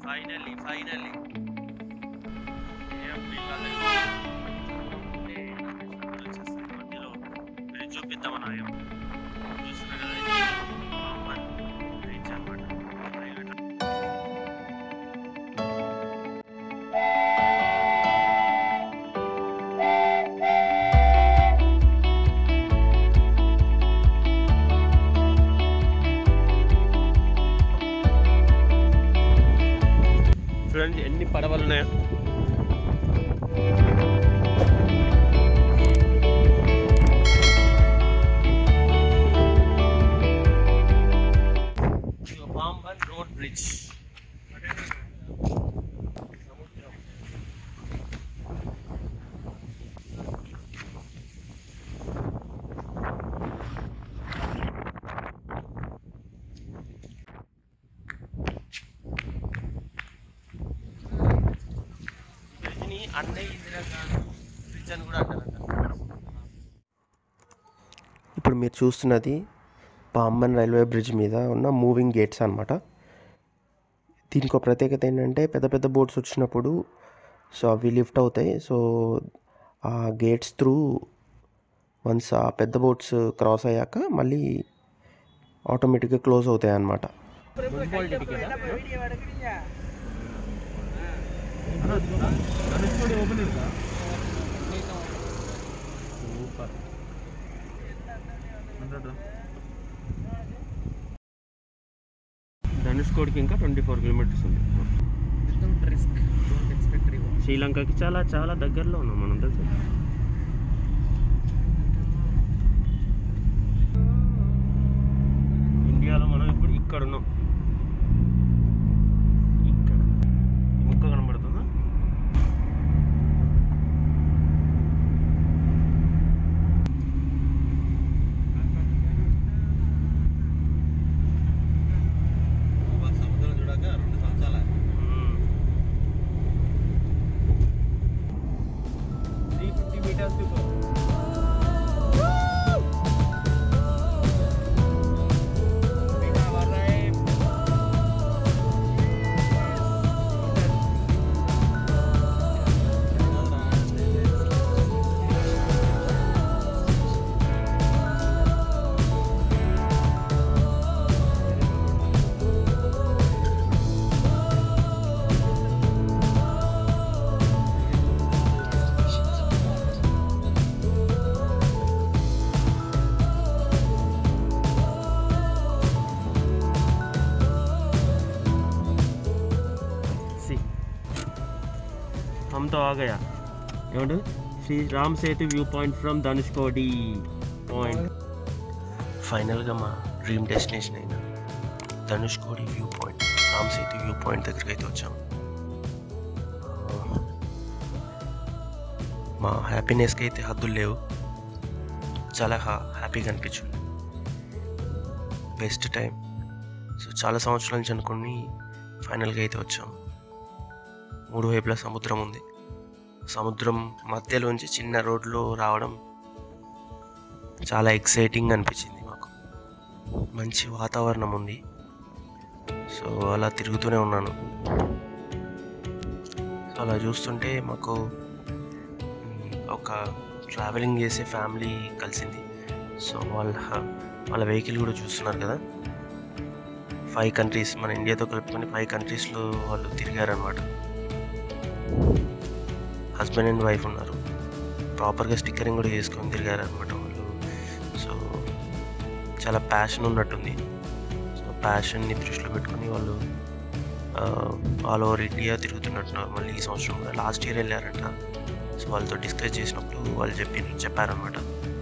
Finally finally మధ్యలో మీరు చూపిద్దామని ఆయం చూస్తున్నారు కదా ఇది కామన్ రీచ్ అనమాట చూడండి ఎన్ని పడవలు ఉన్నాయో బాంబన్ రోడ్ బ్రిడ్జ్ బ్రిడ్జ్ని అన్నయ్య ఇందిరా గాంధీ బ్రిడ్జ్ అని కూడా అంటారంట ఇప్పుడు మీరు చూస్తున్నది పాంబన్ రైల్వే బ్రిడ్జ్ మీద ఉన్న మూవింగ్ గేట్స్ అనమాట దీనికి ఒక ప్రత్యేకత ఏంటంటే పెద్ద పెద్ద బోట్స్ వచ్చినప్పుడు సో అవి లిఫ్ట్ అవుతాయి సో ఆ గేట్స్ త్రూ వన్స్ ఆ పెద్ద బోట్స్ క్రాస్ అయ్యాక మళ్ళీ ఆటోమేటిక్గా క్లోజ్ అవుతాయి అన్నమాట ధనుష్కోడికి ఇంకా ట్వంటీ ఫోర్ కిలోమీటర్స్ ఉంది రిస్క్ డోంట్ ఎక్స్పెక్ట్ రివార్డ్ శ్రీలంకకి చాలా చాలా దగ్గరలో ఉన్నాం మనం తెలుసు ఇండియాలో మనం ఇప్పుడు ఇక్కడ ఉన్నాం ఇక్కడ ఈ ముక్క కనబడుతుందా సముద్రం చూడక రెండు సంవత్సరాల three fifty metres to go सी हम तो आ गया ఏమంటు Shri Ram Setu view point from Dhanushkodi point ఫైనల్గా మా డ్రీమ్ డెస్టినేషన్ అయిన Dhanushkodi view point Ram Setu view point దగ్గరికి అయితే వచ్చాము మా హ్యాపీనెస్కి అయితే హద్దులు లేవు చాలా హా హ్యాపీగా అనిపించింది బెస్ట్ టైం సో చాలా సంవత్సరాల నుంచి అనుకుని ఫైనల్గా అయితే వచ్చాము మూడు వైపులా సముద్రం ఉంది సముద్రం మధ్యలోంచి చిన్న రోడ్లో రావడం చాలా ఎక్సైటింగ్ అనిపించింది మాకు మంచి వాతావరణం ఉంది సో అలా తిరుగుతూనే ఉన్నాను సో అలా చూస్తుంటే మాకు మ్, ఒక ట్రావెలింగ్ చేసే ఫ్యామిలీ కలిసింది సో వాళ్ళ వాళ్ళ వెహికల్ కూడా చూస్తున్నారు కదా ఫైవ్ కంట్రీస్ మన ఇండియాతో కలుపుకొని ఫైవ్ కంట్రీస్లో వాళ్ళు తిరిగారనమాట హస్బెండ్ అండ్ వైఫ్ ఉన్నారు ప్రాపర్గా స్టిక్కరింగ్ కూడా చేసుకొని తిరిగారు అనమాట వాళ్ళు సో చాలా ప్యాషన్ ఉన్నట్టుంది సో ప్యాషన్ని దృష్టిలో పెట్టుకొని వాళ్ళు ఆల్ ఓవర్ ఇండియా తిరుగుతున్నట్టున్నారు మళ్ళీ ఈ సంవత్సరం కూడా లాస్ట్ ఇయర్ వెళ్ళారంట సో వాళ్ళతో డిస్కస్ చేసినప్పుడు వాళ్ళు చెప్పి చెప్పారనమాట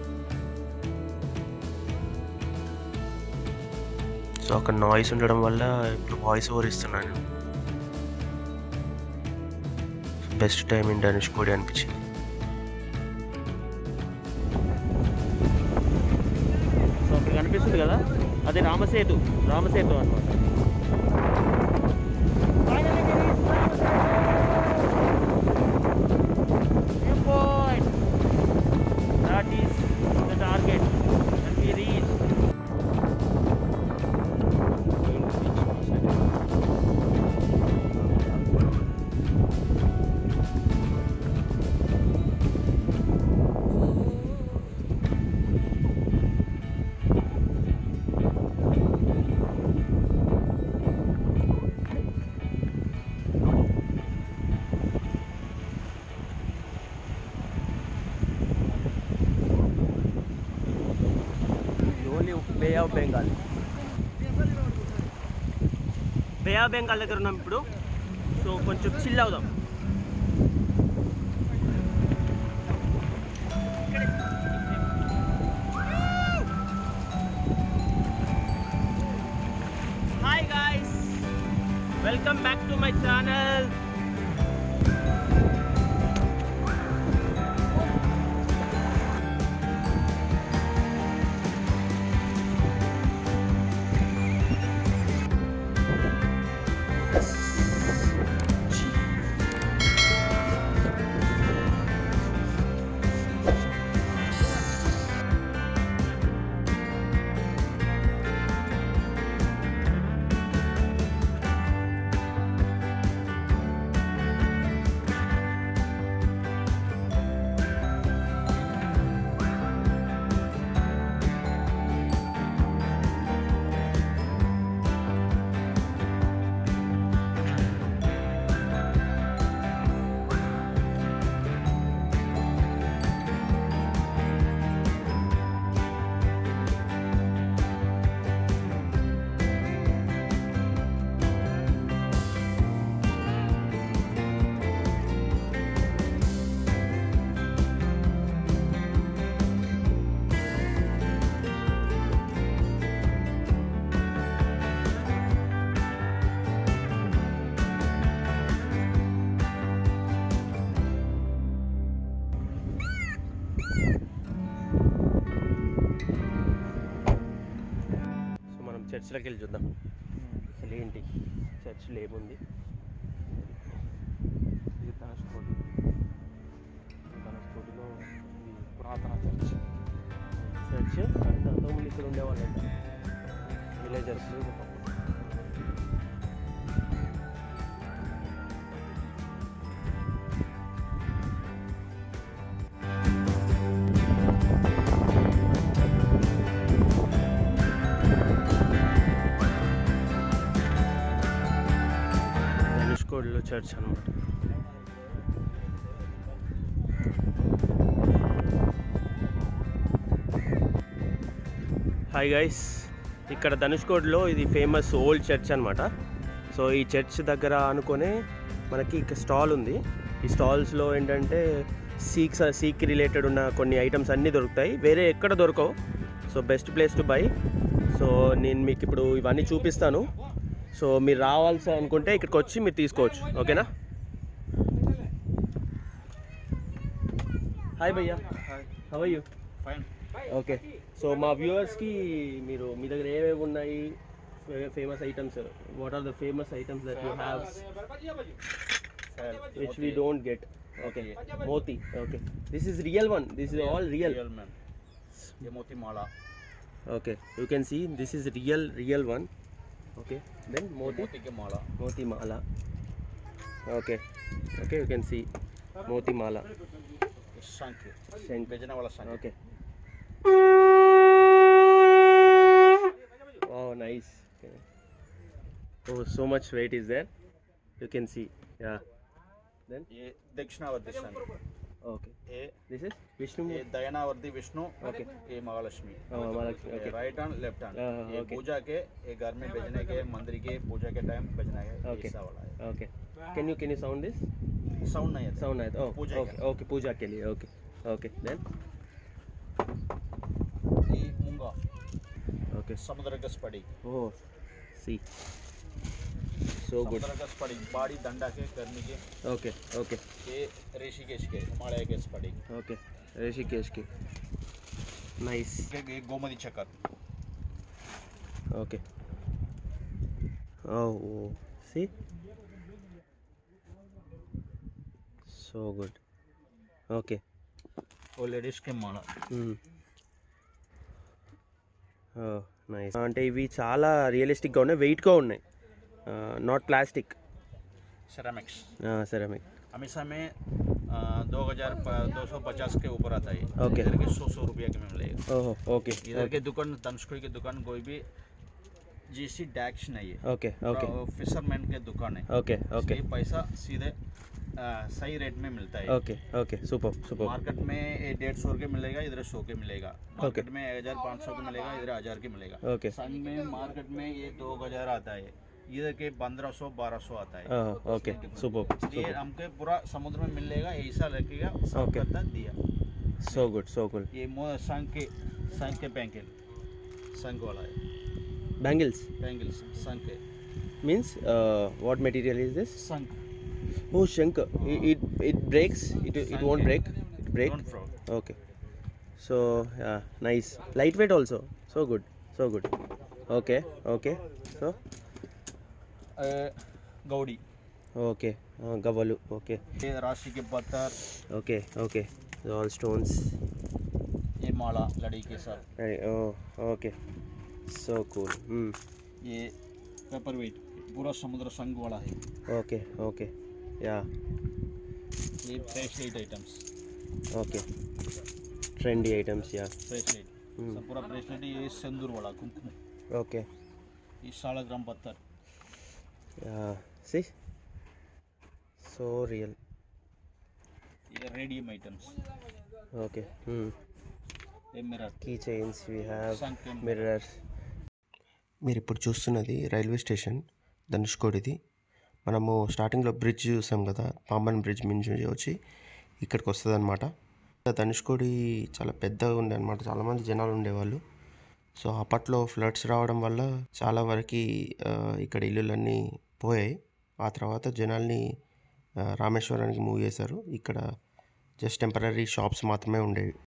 సో అక్కడ నాయిస్ ఉండడం వల్ల ఇప్పుడు వాయిస్ ఓవర్ ఇస్తున్నాను బెస్ట్ టైం ఇన్ ధనుష్కోడి అనిపించింది సో అక్కడ కనిపిస్తుంది కదా అది రామసేతు రామసేతు అనమాట That is the target and we reached. Of Bengal bay of Bengal దగ్గర ఉన్నాం ఇప్పుడు సో కొంచెం చిల్ అవుదాం hi guys welcome back to my channel so మనం చర్చ్లోకి వెళ్ళి చూద్దాం అసలు ఏంటి చర్చ్లో ఏముంది ఇది ధనుష్కోటి ధనుష్కోటిలో ఇది పురాతన చర్చ్ చర్చ్ అంత అంతకుముందు ఇక్కడ ఉండేవాళ్ళంట విలేజర్స్ ధనుష్కోడ్లో చర్చ్ అనమాట హాయ్ గైస్ ఇక్కడ ధనుష్కోడ్లో ఇది ఫేమస్ ఓల్డ్ చర్చ్ అనమాట సో ఈ చర్చ్ దగ్గర అనుకునే మనకి ఇక్కడ స్టాల్ ఉంది ఈ స్టాల్స్లో ఏంటంటే సీక్స్ సీక్ రిలేటెడ్ ఉన్న కొన్ని ఐటమ్స్ అన్నీ దొరుకుతాయి వేరే ఎక్కడ దొరకవు so best place to buy so నేను మీకు ఇప్పుడు ఇవన్నీ చూపిస్తాను సో మీరు రావాల్సి అనుకుంటే ఇక్కడికి వచ్చి మీరు తీసుకోవచ్చు ఓకేనా హాయ్ భయ్యా how you fine okay so మా వ్యూవర్స్కి మీరు మీ దగ్గర ఏవేవి ఉన్నాయి famous items what are the famous items that you have which we don't get okay మోతి okay this is real one this is all real real man ये मोती माला okay you can see this is real real one okay then మోతి मोती के माला మోతి మాల okay okay you can see మోతి మాల ये शंख శంఖ్ बेचने वाला शंख Okay. Wow, nice. Okay. Oh, so much weight is there. You can see. Yeah. Then ये दक्षिणावर्ती शंख okay. ये This is Vishnu. ये दयानावर्ती विष्णु Okay. ये Mahalakshmi Oh, Mahalakshmi. Okay. Right hand left hand हाँ, हाँ, ये okay. पूजा के ये घर में भेजने के मंदिर के पूजा के टाइम भेजना है Okay. ऐसा वाला है Okay. Can you can you sound this? Sound नहीं है Sound it. Oh, Puja okay. के Okay. पूजा के लिए. Okay. Okay. Then ये मूंगा okay. समुद्र का स्पड़ी Oh, see. So good. समुद्र का स्पड़ी बाड़ी दंडा के करने के Okay. Okay. ये ऋषिकेश के हिमालय के स्पड़ी Okay. Rishikesh ki. Nice. ये गोमती चक्कर Okay. Oh, oh. see? So good. Okay. वो लेडीज के माला Mm. Oh, nice. అంటే ఇవి చాలా రియలిస్టిక్గా ఉన్నాయి వెయిట్గా ఉన్నాయి నాట్ ప్లాస్టిక్ सिरेमिक्स సెరమిక్ हमेशा में दो हजार दो सौ पचास के ऊपर आता है Okay. इधर के सौ सौ रुपया के में मिलेगा ఓహో ఓకే इधर के दुकान धनुषकोड़ी की दुकान कोई भी जीसी डैक्स नहीं है ఓకే ఓకే फिशरमैन के दुकान है ఓకే ఓకే इसलिए पैसा सीधे आ, सही रेट में मिलता है okay okay super super market में ये डेढ़ सौ के मिलेगा इधर सौ के मिलेगा मार्केट में एक हजार पाँच सौ के मिलेगा इधर हजार के मिलेगा ఓకే संग में मार्केट में ये दो हजार आता है इधर के पंद्रह सौ बारह सौ आता है ఓకే సూపర్ ये సూపర్ हमको पूरा समुद्र में मिलेगा ऐसा लगेगा सब Okay. करता दिया సో గుడ్ సో గుడ్ ये मो संग के संग के बैंगल संग वाला है బ్యాంగిల్స్ बैंगल संग के means what material is this संग ఓ శంక్ it it breaks it it won't break it break Don't fraud. Okay so nice light weight also so good so good okay okay so अ, गौड़ी okay గవ్వలు okay ये राशि के पत्थर ఓకే ఓకే ఆల్ స్టోన్స్ ये माला लड़ी के साथ ఓకే సో కూల్ ये पेपर वेट पूरा समुद्र संग वाला है ఓకే ఓకే యా ये bracelet items okay trendy items yeah bracelet Hmm. सब पूरा ब्रेसलेट ये सिंदूर वाला कुमकुम ఓకే ये साढ़े ग्राम पत्थर యా సి సో రియల్ ये रेडियम आइटम्स ఓకే ये mirror key chains we have संग के మిర్రర్స్ మీరు ఇప్పుడు చూస్తున్నది రైల్వే స్టేషన్ ధనుష్కోడిది మనము స్టార్టింగ్లో బ్రిడ్జ్ చూసాం కదా పాంబన్ బ్రిడ్జ్ నుంచి వచ్చి ఇక్కడికి వస్తుంది అనమాట ధనుష్కోడి చాలా పెద్దగా ఉండే అనమాట చాలామంది జనాలు ఉండేవాళ్ళు సో అప్పట్లో ఫ్లడ్స్ రావడం వల్ల చాలా వరకు ఇక్కడ ఇల్లులన్నీ పోయాయి ఆ తర్వాత జనాల్ని ఆ, రామేశ్వరానికి మూవ్ చేశారు ఇక్కడ జస్ట్ టెంపరీ షాప్స్ మాత్రమే ఉండేవి